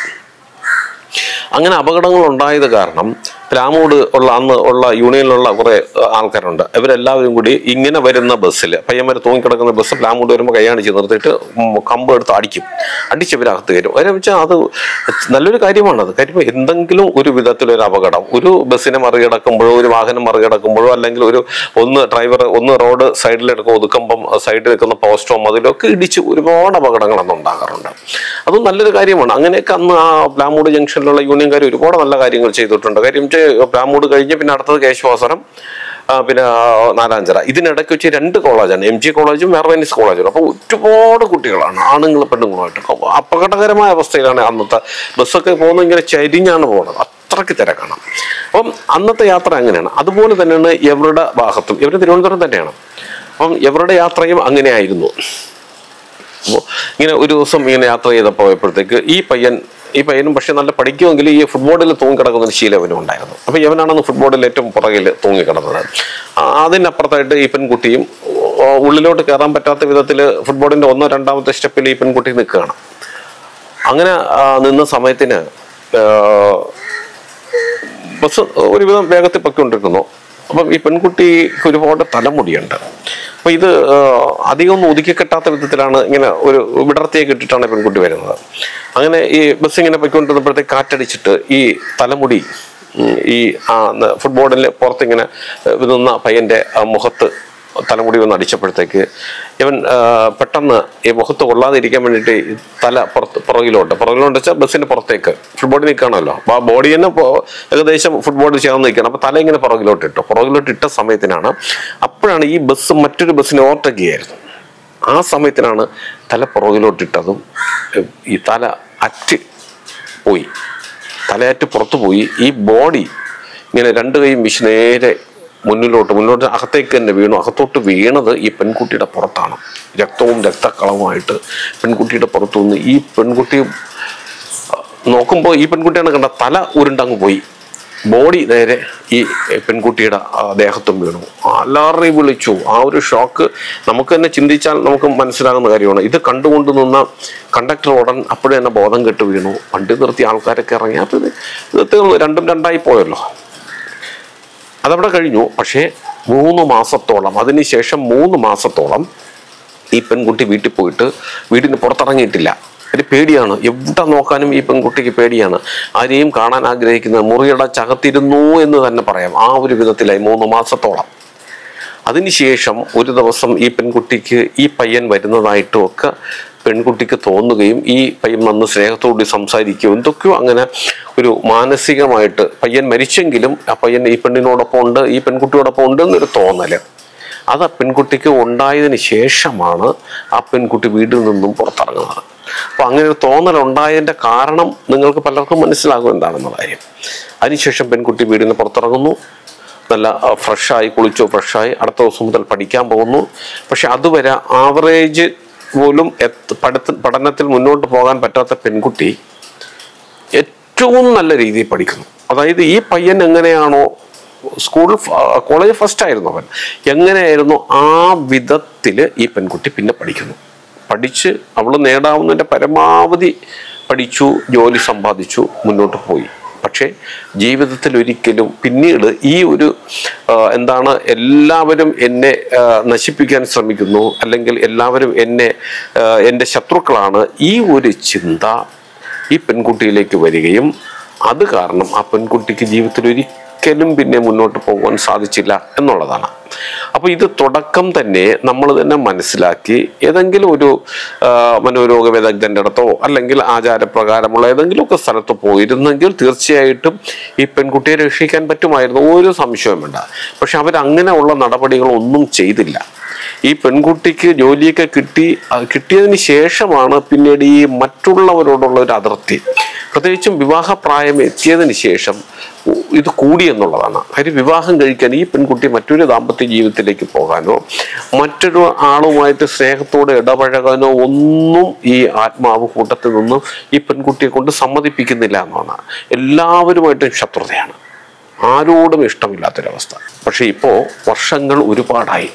A: അങ്ങനെ അപകടങ്ങൾ ഉണ്ടായത് കാരണം പ്ലാമൂട് ഉള്ള അന്ന് ഉള്ള യൂണിയനിലുള്ള കുറെ ഏഹ്, ആൾക്കാരുണ്ട് ഇവരെല്ലാവരും കൂടി ഇങ്ങനെ വരുന്ന ബസ്സിൽ പയ്യന്മാർ തൂങ്ങിക്കിടക്കുന്ന ബസ് പ്ലാമൂട് വരുമ്പോൾ കൈയാണിച്ച് നിർത്തിയിട്ട് ഉം കമ്പ് എടുത്ത് അടിക്കും അടിച്ച് ഇവരകത്ത് കയറും അതിനെ വെച്ചാൽ അത് നല്ലൊരു കാര്യമാണത് കാര്യം എന്തെങ്കിലും ഒരു വിധത്തിലൊരു അപകടം ഒരു ബസ്സിനെ മറികടക്കുമ്പോഴോ ഒരു വാഹനം മറികടക്കുമ്പോഴോ അല്ലെങ്കിൽ ഒരു ഒന്ന് ഡ്രൈവർ ഒന്ന് റോഡ് സൈഡിലെടുക്കും ഒതുക്കുമ്പം സൈഡിൽ നിൽക്കുന്ന പോസ്റ്റോ മതിലൊക്കെ ഇടിച്ച് ഒരുപാട് അപകടങ്ങൾ അന്ന് ഉണ്ടാകാറുണ്ട് അത് നല്ലൊരു കാര്യമാണ് അങ്ങനെയൊക്കെ അന്ന് ആ പ്ലാമൂട് ജംഗ്ഷനിലുള്ള യൂണിയൻകാർ ഒരുപാട് നല്ല കാര്യങ്ങൾ ചെയ്തിട്ടുണ്ട് കാര്യം വെച്ചാൽ പ്ലാമൂട് കഴിഞ്ഞ് പിന്നെ അടുത്തത് കേശവാസനം ആ, പിന്നെ ആ, നാലാഞ്ചിറ ഇതിനിടയ്ക്ക് വെച്ച് രണ്ട് കോളേജാണ് എം ജി കോളേജും മെർവൈനിസ് കോളേജും അപ്പോൾ ഒരുപാട് കുട്ടികളാണ് ആണുങ്ങളും പെണ്ണുങ്ങളുമായിട്ട് അപ്പൊ അപകടകരമായ അവസ്ഥയിലാണ് അന്നത്തെ ബസ്സൊക്കെ പോകുന്നത് ഇങ്ങനെ ചരിഞ്ഞാണ് പോകുന്നത് അത്രയ്ക്ക് തിരക്കാണ് അപ്പം അന്നത്തെ യാത്ര അങ്ങനെയാണ് അതുപോലെ തന്നെയാണ് ഇവരുടെ ഭാഗത്തും ഇവർ തിരുവനന്തപുരം തന്നെയാണ് അപ്പം ഇവരുടെ യാത്രയും അങ്ങനെയായിരുന്നു അപ്പോ ഇങ്ങനെ ഒരു ദിവസം ഇങ്ങനെ യാത്ര ചെയ്തപ്പോൾ പോയപ്പോഴത്തേക്ക് ഈ പയ്യൻ ഈ പയ്യനും പക്ഷെ നല്ല പഠിക്കുമെങ്കിൽ ഈ ഫുട്ബോളിൽ തൂങ്ങിക്കിടക്കുന്ന ഒരു ശീലം അവനും ഉണ്ടായിരുന്നു അപ്പൊ ഇവനാണെന്ന് ഫുട്ബോളിൽ ഏറ്റവും പുറകിൽ തൂങ്ങിക്കിടന്നത് ആ, അതിനപ്പുറത്തായിട്ട് ഈ പെൺകുട്ടിയും ഓ, ഉള്ളിലോട്ട് കയറാൻ പറ്റാത്ത വിധത്തിൽ ഫുട്ബോളിന്റെ ഒന്നോ രണ്ടാമത്തെ സ്റ്റെപ്പിൽ ഈ പെൺകുട്ടി നിൽക്കുകയാണ് അങ്ങനെ ആ, നിന്ന സമയത്തിന് ആ, ബസ് ഒരുവിധം വേഗത്തിൽ പൊയ്ക്കൊണ്ടിരിക്കുന്നു അപ്പം ഈ പെൺകുട്ടിക്ക് ഒരുപാട് തലമുടിയുണ്ട് അപ്പൊ ഇത് ആ, അധികം ഒന്നും ഒതുക്കി കെട്ടാത്ത വിധത്തിലാണ് ഇങ്ങനെ ഒരു വിടർത്തിയൊക്കെ ഇട്ടിട്ടാണ് ഈ പെൺകുട്ടി വരുന്നത് അങ്ങനെ ഈ ബസ് ഇങ്ങനെ പൊയ്ക്കൊണ്ടിരുന്നപ്പോഴത്തേക്ക് കാറ്റടിച്ചിട്ട് ഈ തലമുടി ഉം, ഈ ആ, ന- ഫുട്ബോളിൽ പുറത്തിങ്ങനെ ഏഹ്, നിന്ന പയ്യന്റെ ആ, മുഖത്ത് തലമുടി ഒന്ന് അടിച്ചപ്പോഴത്തേക്ക് ഇവൻ ആ, പെട്ടെന്ന് ഈ മുഖത്ത് കൊള്ളാതിരിക്കാൻ വേണ്ടിയിട്ട് ഈ തല പുറത്ത് പുറകിലോട്ട് പുറകിലോട്ട് വെച്ചാൽ ബസ്സിന്റെ പുറത്തേക്ക് ഫുട്ബോളിൽ നിൽക്കണമല്ലോ അപ്പൊ ആ ബോഡി തന്നെ പോ- ഏകദേശം ഫുട്ബോളിൽ ചേർന്ന് നിൽക്കണം അപ്പൊ തല ഇങ്ങനെ പുറകിലോട്ട് ഇട്ടു പുറകിലോട്ട് ഇട്ട സമയത്തിനാണ് അപ്പോഴാണ് ഈ ബസ് മറ്റൊരു ബസ്സിനെ ഓവർടേക്ക് ചെയ്യായിരുന്നു ആ സമയത്തിനാണ് തല പുറകിലോട്ടിട്ടതും ഏഹ്, ഈ തല അറ്റ് പോയി തലയാറ്റ് പുറത്തു പോയി ഈ ബോഡി ഇങ്ങനെ രണ്ട് കൈയും വീശി നേരെ മുന്നിലോട്ട് മുന്നോട്ട് അകത്തേക്ക് തന്നെ വീണു അകത്തോട്ട് വീണത് ഈ പെൺകുട്ടിയുടെ പുറത്താണ് രക്തവും രക്തക്കളവുമായിട്ട് പെൺകുട്ടിയുടെ പുറത്തു നിന്ന് ഈ പെൺകുട്ടി നോക്കുമ്പോൾ ഈ പെൺകുട്ടിയാണ് കണ്ട തല ഉരുണ്ടങ്ങ് പോയി ബോഡി നേരെ ഈ പെൺകുട്ടിയുടെ ആ, ദേഹത്തും വീണു അലാറി വിളിച്ചു ആ ഒരു ഷോക്ക് നമുക്ക് തന്നെ ചിന്തിച്ചാൽ നമുക്ക് മനസ്സിലാകുന്ന കാര്യമാണ് ഇത് കണ്ടുകൊണ്ട് നിന്ന കണ്ടക്ടർ ഉടൻ അപ്പോഴും തന്നെ ബോധം കെട്ട് വീണു വണ്ടി നിർത്തി ആൾക്കാരൊക്കെ ഇറങ്ങി അപ്പോൾ ഇത് ഇത് തീർന്നു രണ്ടും രണ്ടായി പോയല്ലോ അതവിടെ കഴിഞ്ഞു പക്ഷേ മൂന്ന് മാസത്തോളം അതിനുശേഷം മൂന്ന് മാസത്തോളം ഈ പെൺകുട്ടി വീട്ടിൽ പോയിട്ട് വീടിന് പുറത്തിറങ്ങിയിട്ടില്ല ഒരു പേടിയാണ് എവിടെ നോക്കാനും ഈ പെൺകുട്ടിക്ക് പേടിയാണ് ആരെയും കാണാൻ ആഗ്രഹിക്കുന്നത് മുറിയുടെ ചകത്തിരുന്നു എന്ന് തന്നെ പറയാം ആ ഒരു വിധത്തിലായി മൂന്ന് മാസത്തോളം അതിനുശേഷം ഒരു ദിവസം ഈ പെൺകുട്ടിക്ക് ഈ പയ്യൻ വരുന്നതായിട്ടും ഒക്കെ പെൺകുട്ടിക്ക് തോന്നുകയും ഈ പയ്യൻ വന്ന് സ്നേഹത്തോട് സംസാരിക്കുകയും എന്തൊക്കെയോ അങ്ങനെ ഒരു മാനസികമായിട്ട് പയ്യൻ മരിച്ചെങ്കിലും ആ പയ്യൻ ഈ പെണ്ണിനോടൊപ്പം ഉണ്ട് ഈ പെൺകുട്ടിയോടൊപ്പം ഉണ്ട് എന്നൊരു തോന്നല് അത് ആ പെൺകുട്ടിക്ക് ഉണ്ടായതിന് ശേഷമാണ് ആ പെൺകുട്ടി വീട്ടിൽ നിന്നും പുറത്തിറങ്ങുന്നത് അപ്പൊ അങ്ങനെ ഒരു തോന്നൽ ഉണ്ടായതിന്റെ കാരണം നിങ്ങൾക്ക് പലർക്കും മനസ്സിലാകും എന്താണെന്ന കാര്യം അതിനുശേഷം പെൺകുട്ടി വീടിൽ നിന്ന് പുറത്തിറങ്ങുന്നു നല്ല ഫ്രഷായി കുളിച്ചു ഫ്രഷായി അടുത്ത ദിവസം മുതൽ പഠിക്കാൻ പോകുന്നു പക്ഷെ അതുവരെ ആവറേജ് പോലും എത്ത് പഠിത്ത പഠനത്തിൽ മുന്നോട്ട് പോകാൻ പറ്റാത്ത പെൺകുട്ടി ഏറ്റവും നല്ല രീതിയിൽ പഠിക്കുന്നു അതായത് ഈ പയ്യൻ എങ്ങനെയാണോ സ്കൂൾ കോളേജ് ഫസ്റ്റ് ആയിരുന്നു അവൻ എങ്ങനെയായിരുന്നു ആ വിധത്തിൽ ഈ പെൺകുട്ടി പിന്നെ പഠിക്കുന്നു പഠിച്ച് അവൾ നേടാവുന്നതിൻ്റെ പരമാവധി പഠിച്ചു ജോലി സമ്പാദിച്ചു മുന്നോട്ട് പോയി പക്ഷേ ജീവിതത്തിൽ ഒരിക്കലും പിന്നീട് ഈ ഒരു ആ, എന്താണ് എല്ലാവരും എന്നെ ആ, നശിപ്പിക്കാൻ ശ്രമിക്കുന്നു അല്ലെങ്കിൽ എല്ലാവരും എന്നെ ആ, എൻ്റെ ശത്രുക്കളാണ് ഈ ഒരു ചിന്ത ഈ പെൺകുട്ടിയിലേക്ക് വരികയും അത് കാരണം ആ പെൺകുട്ടിക്ക് ജീവിതത്തിൽ ഒരിക്കലും പിന്നെ മുന്നോട്ട് പോകാൻ സാധിച്ചില്ല എന്നുള്ളതാണ് അപ്പോൾ ഇത് തുടക്കം തന്നെ നമ്മൾ തന്നെ മനസ്സിലാക്കി ഏതെങ്കിലും ഒരു ആ, മനോരോഗ വിദഗ്ധൻ്റെ അടുത്തോ അല്ലെങ്കിൽ ആചാരപ്രകാരമുള്ള ഏതെങ്കിലുമൊക്കെ സ്ഥലത്ത് പോയിരുന്നെങ്കിൽ തീർച്ചയായിട്ടും ഈ പെൺകുട്ടിയെ രക്ഷിക്കാൻ പറ്റുമായിരുന്നു ഒരു സംശയവും വേണ്ട പക്ഷെ അവരങ്ങനെയുള്ള നടപടികളൊന്നും ചെയ്തില്ല ഈ പെൺകുട്ടിക്ക് ജോലിയൊക്കെ കിട്ടി അത് കിട്ടിയതിന് ശേഷമാണ് പിന്നീട് ഈ മറ്റുള്ളവരോടുള്ള ഒരു അതിർത്തി പ്രത്യേകിച്ചും വിവാഹപ്രായം എത്തിയതിന് ശേഷം ഉ- ഇത് കൂടി എന്നുള്ളതാണ് കാര്യം വിവാഹം കഴിക്കാൻ ഈ പെൺകുട്ടി മറ്റൊരു ദാമ്പത്യ ജീവിതത്തിലേക്ക് പോകാനോ മറ്റൊരു ആളുമായിട്ട് സ്നേഹത്തോടെ ഇടപഴകാനോ ഒന്നും ഈ ആത്മാവ് കൂട്ടത്തിൽ നിന്നും ഈ പെൺകുട്ടിയെ കൊണ്ട് സമ്മതിപ്പിക്കുന്നില്ല എന്നാണ് എല്ലാവരുമായിട്ടും ശത്രുതയാണ് ആരോടും ഇഷ്ടമില്ലാത്തൊരവസ്ഥ പക്ഷെ ഇപ്പോൾ വർഷങ്ങൾ ഒരുപാടായി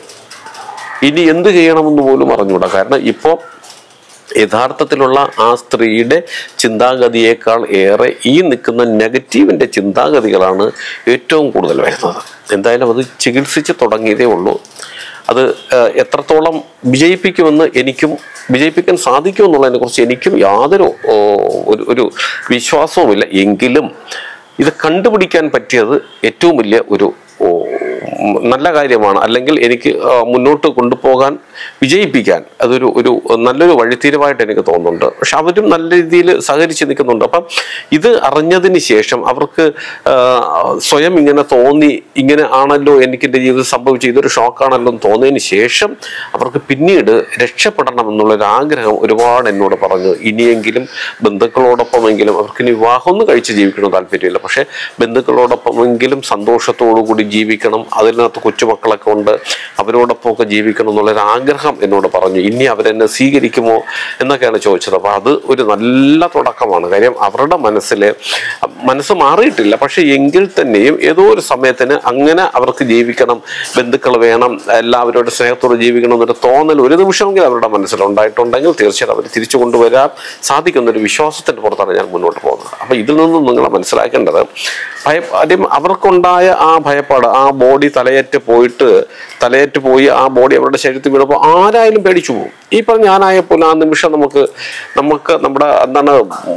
A: ഇനി എന്ത് ചെയ്യണമെന്ന് പോലും അറിഞ്ഞൂടാ കാരണം ഇപ്പോൾ യഥാർത്ഥത്തിലുള്ള ആ സ്ത്രീയുടെ ചിന്താഗതിയേക്കാൾ ഏറെ ഈ നിൽക്കുന്ന നെഗറ്റീവിൻ്റെ ചിന്താഗതികളാണ് ഏറ്റവും കൂടുതൽ വരുന്നത് എന്തായാലും അത് ചികിത്സിച്ച് തുടങ്ങിയതേ ഉള്ളൂ അത് ഏഹ്, എത്രത്തോളം വിജയിപ്പിക്കുമെന്ന് എനിക്കും വിജയിപ്പിക്കാൻ സാധിക്കുമെന്നുള്ളതിനെ കുറിച്ച് എനിക്കും യാതൊരു ഓ, ഒരു ഒരു വിശ്വാസവുമില്ല എങ്കിലും ഇത് കണ്ടുപിടിക്കാൻ പറ്റിയത് ഏറ്റവും വലിയ ഒരു ഓ, ഉം, നല്ല കാര്യമാണ് അല്ലെങ്കിൽ എനിക്ക് ആ, മുന്നോട്ട് കൊണ്ടുപോകാൻ വിജയിപ്പിക്കാൻ അതൊരു ഒരു നല്ലൊരു വഴിത്തിരിവായിട്ട് എനിക്ക് തോന്നുന്നുണ്ട് പക്ഷെ അവരും നല്ല രീതിയിൽ സഹകരിച്ച് നിൽക്കുന്നുണ്ട് അപ്പം ഇത് അറിഞ്ഞതിന് ശേഷം അവർക്ക് ആ, സ്വയം ഇങ്ങനെ തോന്നി ഇങ്ങനെ ആണല്ലോ എനിക്ക് എൻ്റെ ജീവിതം സംഭവിച്ചു ഇതൊരു ഷോക്കാണല്ലോ എന്ന് തോന്നിയതിന് ശേഷം അവർക്ക് പിന്നീട് രക്ഷപ്പെടണം എന്നുള്ളൊരു ആഗ്രഹം ഒരുപാട് എന്നോട് പറഞ്ഞു ഇനിയെങ്കിലും ബന്ധുക്കളോടൊപ്പമെങ്കിലും അവർക്ക് ഇനി വിവാഹമൊന്നും കഴിച്ച് ജീവിക്കണം താല്പര്യമില്ല പക്ഷേ ബന്ധുക്കളോടൊപ്പമെങ്കിലും സന്തോഷത്തോടു കൂടി ജീവിക്കണം അതിനകത്ത് കൊച്ചുമക്കളൊക്കെ ഉണ്ട് അവരോടൊപ്പമൊക്കെ ജീവിക്കണം എന്നുള്ളൊരു ആഗ്രഹം എന്നോട് പറഞ്ഞു ഇനി അവരെന്നെ സ്വീകരിക്കുമോ എന്നൊക്കെയാണ് ചോദിച്ചത് അപ്പോൾ അത് ഒരു നല്ല തുടക്കമാണ് കാര്യം അവരുടെ മനസ്സിൽ മനസ്സ് മാറിയിട്ടില്ല പക്ഷെ എങ്കിൽ തന്നെയും ഏതോ ഒരു സമയത്തിന് അങ്ങനെ അവർക്ക് ജീവിക്കണം ബന്ധുക്കൾ വേണം എല്ലാവരോടും സ്നേഹത്തോടെ ജീവിക്കണം എന്നൊരു തോന്നൽ ഒരു നിമിഷമെങ്കിലും അവരുടെ മനസ്സിലുണ്ടായിട്ടുണ്ടെങ്കിൽ തീർച്ചയായിട്ടും അവർ തിരിച്ചു കൊണ്ടുവരാൻ സാധിക്കുന്ന ഒരു വിശ്വാസത്തിന്റെ പുറത്താണ് ഞാൻ മുന്നോട്ട് പോകുന്നത് അപ്പൊ ഇതിൽ നിന്നും നിങ്ങൾ മനസ്സിലാക്കേണ്ടത് ഭയ ആദ്യം അവർക്കുണ്ടായ ആ ഭയപ്പാട് ആ ബോഡി തലയേറ്റ് പോയിട്ട് തലയേറ്റ് പോയി ആ ബോഡി അവരുടെ ശരീരത്തിൽ വീണപ്പോൾ ആരായാലും പേടിച്ചു പോകും ഈ പറഞ്ഞ ഞാനായപ്പോൾ ആ നിമിഷം നമുക്ക് നമുക്ക് നമ്മുടെ എന്താണ്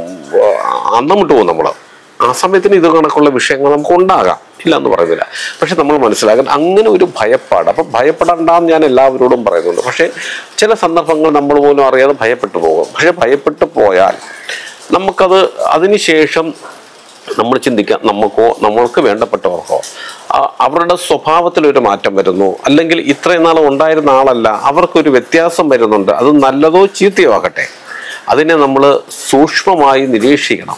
A: അന്നം വിട്ടു പോകും നമ്മൾ ആ സമയത്തിന് ഇത് കണക്കുള്ള വിഷയങ്ങൾ നമുക്ക് ഉണ്ടാകാം ഇല്ല എന്ന് പറയുന്നില്ല പക്ഷെ നമ്മൾ മനസ്സിലാക്കാൻ അങ്ങനെ ഒരു ഭയപ്പാട് അപ്പം ഭയപ്പെടണ്ടെന്ന് ഞാൻ എല്ലാവരോടും പറയുന്നുണ്ട് പക്ഷേ ചില സന്ദർഭങ്ങൾ നമ്മൾ പോലും അറിയാതെ ഭയപ്പെട്ടു പോകും പക്ഷെ ഭയപ്പെട്ടു പോയാൽ നമുക്കത് അതിനുശേഷം നമ്മൾ ചിന്തിക്കാം നമുക്കോ നമ്മൾക്ക് വേണ്ടപ്പെട്ടവർക്കോ ആ- അവരുടെ സ്വഭാവത്തിൽ ഒരു മാറ്റം വരുന്നു അല്ലെങ്കിൽ ഇത്രയും നാൾ ഉണ്ടായിരുന്ന ആളല്ല അവർക്കൊരു വ്യത്യാസം വരുന്നുണ്ട് അത് നല്ലതോ ചീത്തയോ ആകട്ടെ അതിനെ നമ്മൾ സൂക്ഷ്മമായി നിരീക്ഷിക്കണം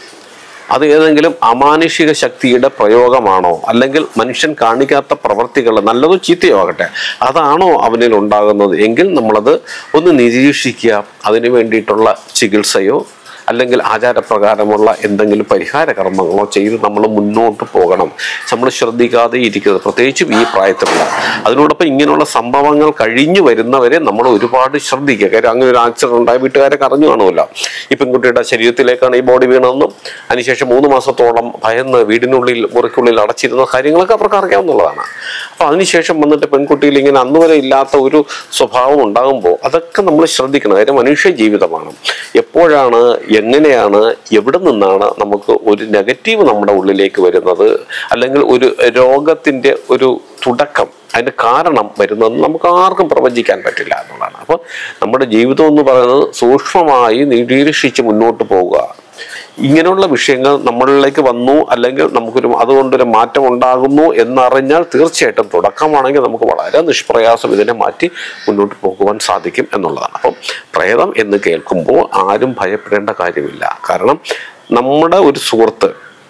A: അത് ഏതെങ്കിലും അമാനുഷിക ശക്തിയുടെ പ്രയോഗമാണോ അല്ലെങ്കിൽ മനുഷ്യൻ കാണിക്കാത്ത പ്രവർത്തികൾ നല്ലതോ ചീത്തയോ ആകട്ടെ അതാണോ അവനിൽ ഉണ്ടാകുന്നത് എങ്കിൽ നമ്മളത് ഒന്ന് നിരീക്ഷിക്കുക അതിനു വേണ്ടിയിട്ടുള്ള ചികിത്സയോ അല്ലെങ്കിൽ ആചാരപ്രകാരമുള്ള എന്തെങ്കിലും പരിഹാര കർമ്മങ്ങളോ ചെയ്ത് നമ്മൾ മുന്നോട്ട് പോകണം നമ്മൾ ശ്രദ്ധിക്കാതെ ഇരിക്കുന്നത് പ്രത്യേകിച്ചും ഈ പ്രായത്തിലുള്ള അതിനോടൊപ്പം ഇങ്ങനെയുള്ള സംഭവങ്ങൾ കഴിഞ്ഞു വരുന്നവരെ നമ്മൾ ഒരുപാട് ശ്രദ്ധിക്കുക കാര്യം അങ്ങനെ ഒരു ആക്സിഡന്റ് ഉണ്ടായ വീട്ടുകാരൊക്കെ അറിഞ്ഞു കാണുമല്ലോ ഈ പെൺകുട്ടിയുടെ ശരീരത്തിലേക്കാണ് ഈ ബോഡി വീണതെന്നും അതിനുശേഷം മൂന്ന് മാസത്തോളം ഭയന്ന് വീടിനുള്ളിൽ മുറിക്കുള്ളിൽ അടച്ചിരുന്ന കാര്യങ്ങളൊക്കെ അവർക്ക് അറിയാവുന്നതാണ് അപ്പൊ അതിനുശേഷം വന്നിട്ട് പെൺകുട്ടിയിൽ ഇങ്ങനെ അന്ന് വരെ ഇല്ലാത്ത ഒരു സ്വഭാവം ഉണ്ടാകുമ്പോൾ അതൊക്കെ നമ്മൾ ശ്രദ്ധിക്കണം കാര്യം മനുഷ്യ ജീവിതമാണ് എപ്പോഴാണ് എങ്ങനെയാണ് എവിടെ നിന്നാണ് നമുക്ക് ഒരു നെഗറ്റീവ് നമ്മുടെ ഉള്ളിലേക്ക് വരുന്നത് അല്ലെങ്കിൽ ഒരു രോഗത്തിന്റെ ഒരു തുടക്കം അതിന്റെ കാരണം വരുന്നതെന്ന് നമുക്ക് ആർക്കും പ്രവചിക്കാൻ പറ്റില്ല എന്നുള്ളതാണ് അപ്പോൾ നമ്മുടെ ജീവിതം എന്ന് പറയുന്നത് സൂക്ഷ്മമായി നിരീക്ഷിച്ച് മുന്നോട്ട് പോവുക ഇങ്ങനെയുള്ള വിഷയങ്ങൾ നമ്മളിലേക്ക് വന്നു അല്ലെങ്കിൽ നമുക്കൊരു അതുകൊണ്ടൊരു മാറ്റം ഉണ്ടാകുന്നു എന്നറിഞ്ഞാൽ തീർച്ചയായിട്ടും തുടക്കമാണെങ്കിൽ നമുക്ക് വളരെ നിഷ്പ്രയാസം ഇതിനെ മാറ്റി മുന്നോട്ട് പോകുവാൻ സാധിക്കും എന്നുള്ളതാണ് അപ്പം പ്രേതം എന്ന് കേൾക്കുമ്പോൾ ആരും ഭയപ്പെടേണ്ട കാര്യമില്ല കാരണം നമ്മുടെ ഒരു സുഹൃത്ത്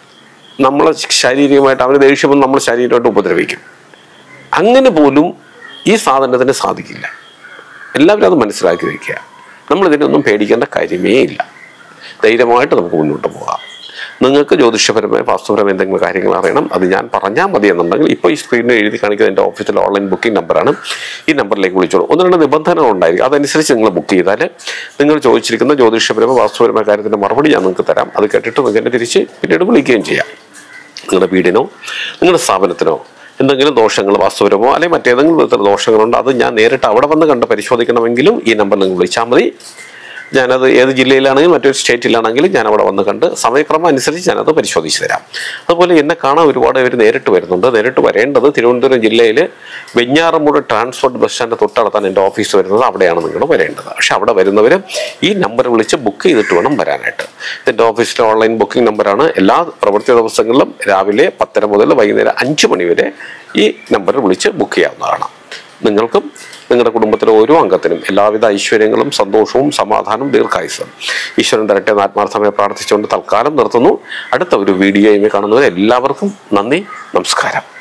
A: നമ്മളെ ശാരീരികമായിട്ട് അവന് ദേഷ്യം വന്ന് നമ്മൾ ശാരീരമായിട്ട് ഉപദ്രവിക്കും അങ്ങനെ പോലും ഈ സാധനത്തിന് സാധിക്കില്ല എല്ലാവരും അത് മനസ്സിലാക്കി വയ്ക്കുക നമ്മൾ ഇതിനൊന്നും പേടിക്കേണ്ട കാര്യമേ ഇല്ല ധൈര്യമായിട്ട് നമുക്ക് മുന്നോട്ട് പോകാം നിങ്ങൾക്ക് ജ്യോതിഷപരമായ വാസ്തുപരമായ എന്തെങ്കിലും കാര്യങ്ങൾ അറിയണം അത് ഞാൻ പറഞ്ഞാൽ മതി എന്നുണ്ടെങ്കിൽ ഇപ്പോൾ ഈ സ്ക്രീനിൽ എഴുതി കാണിക്കുന്ന എൻ്റെ ഓഫീസിലെ ഓൺലൈൻ ബുക്കിംഗ് നമ്പറാണ് ഈ നമ്പറിലേക്ക് വിളിച്ചോളൂ ഒന്ന് രണ്ട് നിബന്ധനകൾ ഉണ്ടായിരിക്കും അതനുസരിച്ച് നിങ്ങൾ ബുക്ക് ചെയ്താൽ നിങ്ങൾ ചോദിച്ചിരിക്കുന്ന ജ്യോതിഷപരമായ വാസ്തുപരമായ കാര്യത്തിൻ്റെ മറുപടി ഞാൻ നിങ്ങൾക്ക് തരാം അത് കേട്ടിട്ട് നിങ്ങൾക്ക് എന്നെ തിരിച്ച് പിന്നീട് വിളിക്കുകയും ചെയ്യാം നിങ്ങളുടെ വീടിനോ നിങ്ങളുടെ സ്ഥാപനത്തിനോ എന്തെങ്കിലും ദോഷങ്ങൾ വാസ്തുപരമോ അല്ലെങ്കിൽ മറ്റേതെങ്കിലും വിധത്തിലുള്ള ദോഷങ്ങളുണ്ടോ അത് ഞാൻ നേരിട്ട് അവിടെ വന്ന് കണ്ട് പരിശോധിക്കണമെങ്കിലും ഈ നമ്പറിൽ നിങ്ങൾ വിളിച്ചാൽ മതി ഞാനത് ഏത് ജില്ലയിലാണെങ്കിലും മറ്റൊരു സ്റ്റേറ്റിലാണെങ്കിലും ഞാൻ അവിടെ വന്ന് കണ്ട് സമയക്രമം അനുസരിച്ച് ഞാനത് പരിശോധിച്ച് തരാം അതുപോലെ എന്നെ കാണാൻ ഒരുപാട് പേര് നേരിട്ട് വരുന്നുണ്ട് നേരിട്ട് വരേണ്ടത് തിരുവനന്തപുരം ജില്ലയിൽ വെഞ്ഞാറമൂട് ട്രാൻസ്പോർട്ട് ബസ് സ്റ്റാൻഡ് തൊട്ടടുത്താണ് എൻ്റെ ഓഫീസ് വരുന്നത് അവിടെയാണ് നിങ്ങൾ വരേണ്ടത് പക്ഷെ അവിടെ വരുന്നവർ ഈ നമ്പർ വിളിച്ച് ബുക്ക് ചെയ്തിട്ട് വേണം വരാനായിട്ട് എൻ്റെ ഓഫീസിലെ ഓൺലൈൻ ബുക്കിംഗ് നമ്പറാണ് എല്ലാ പ്രവൃത്തി ദിവസങ്ങളിലും രാവിലെ പത്തര മുതൽ വൈകുന്നേരം അഞ്ച് മണി വരെ ഈ നമ്പറിൽ വിളിച്ച് ബുക്ക് ചെയ്യാവുന്നതാണ് നിങ്ങൾക്കും നിങ്ങളുടെ കുടുംബത്തിലെ ഓരോ അംഗത്തിനും എല്ലാവിധ ഐശ്വര്യങ്ങളും സന്തോഷവും സമാധാനവും ദീർഘായുസും ഈശ്വരൻ തരട്ടെ എന്ന് ആത്മാർത്ഥമായി പ്രാർത്ഥിച്ചുകൊണ്ട് തൽക്കാലം നിർത്തുന്നു അടുത്ത ഒരു വീഡിയോയുമായി കാണുന്നവരെ എല്ലാവർക്കും നന്ദി നമസ്കാരം